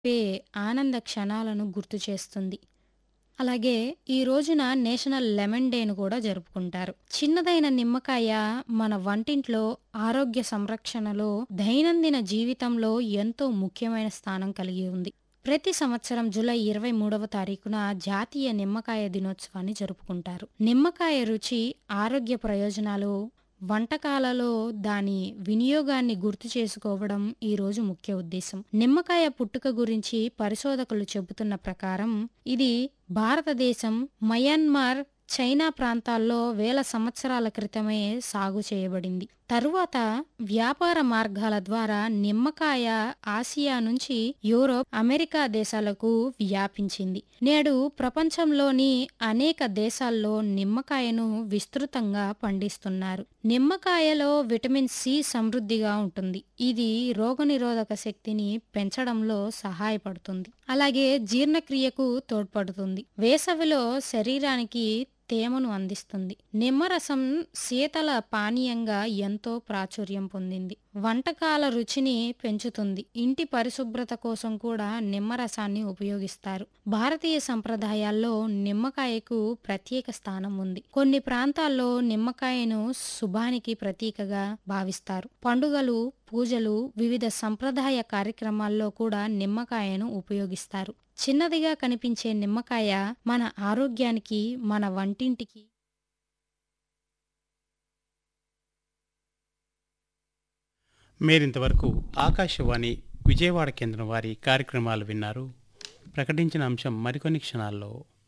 Pay ఆనంద క్షణాలను గుర్తు చేస్తుంది. అలాగే ఈ రోజున నేషనల్ లెమన్ డేను కూడా జరుపుకుంటారు. చిన్నదైన నిమ్మకాయ మన వంటింట్లో ఆరోగ్య సంరక్షణలో, దైనందిన జీవితంలో ఎంతో ముఖ్యమైన స్థానం కలిగి ఉంది. ప్రతి సంవత్సరం జూలై 23వ తారీఖున జాతీయ నిమ్మకాయ దినోత్సవాన్ని జరుపుకుంటారు. నిమ్మకాయ రుచి, ఆరోగ్య ప్రయోజనాలు, వంటకాలలో దాని వినియోగాన్ని గుర్తు చేసుకోవడం ఈ రోజు ముఖ్య ఉద్దేశం. నిమ్మకాయ పుట్టుక గురించి పరిశోధకులు చెబుతున్న ప్రకారం ఇది భారతదేశం, మయన్మార్, చైనా ప్రాంతాల్లో వేల సంవత్సరాల క్రితమే సాగు చేయబడింది. తరువాత వ్యాపార మార్గాల ద్వారా నిమ్మకాయ ఆసియా నుంచి యూరోప్, అమెరికా దేశాలకు వ్యాపించింది. నేడు ప్రపంచంలోని అనేక దేశాల్లో నిమ్మకాయను విస్తృతంగా పండిస్తున్నారు. నిమ్మకాయలో విటమిన్ సి సమృద్ధిగా ఉంటుంది. ఇది రోగనిరోధక శక్తిని పెంచడంలో సహాయపడుతుంది. అలాగే జీర్ణక్రియకు తోడ్పడుతుంది. వేసవిలో శరీరానికి తేమను అందిస్తుంది. నిమ్మరసం శీతల పానీయంగా ఎంతో ప్రాచుర్యం పొందింది. వంటకాల రుచిని పెంచుతుంది. ఇంటి పరిశుభ్రత కోసం కూడా నిమ్మరసాన్ని ఉపయోగిస్తారు. భారతీయ సంప్రదాయాల్లో నిమ్మకాయకు ప్రత్యేక స్థానం ఉంది. కొన్ని ప్రాంతాల్లో నిమ్మకాయను శుభానికి ప్రతీకగా భావిస్తారు. పండుగలు, పూజలు, వివిధ సంప్రదాయ కార్యక్రమాల్లో కూడా నిమ్మకాయను ఉపయోగిస్తారు. చిన్నదిగా కనిపించే నిమ్మకాయ మన ఆరోగ్యానికి, మన వంటింటికి మీరింతవరకు ఆకాశవాణి విజయవాడ కేంద్రం వారి కార్యక్రమాలు విన్నారు. ప్రకటించిన అంశం మరికొన్ని క్షణాల్లో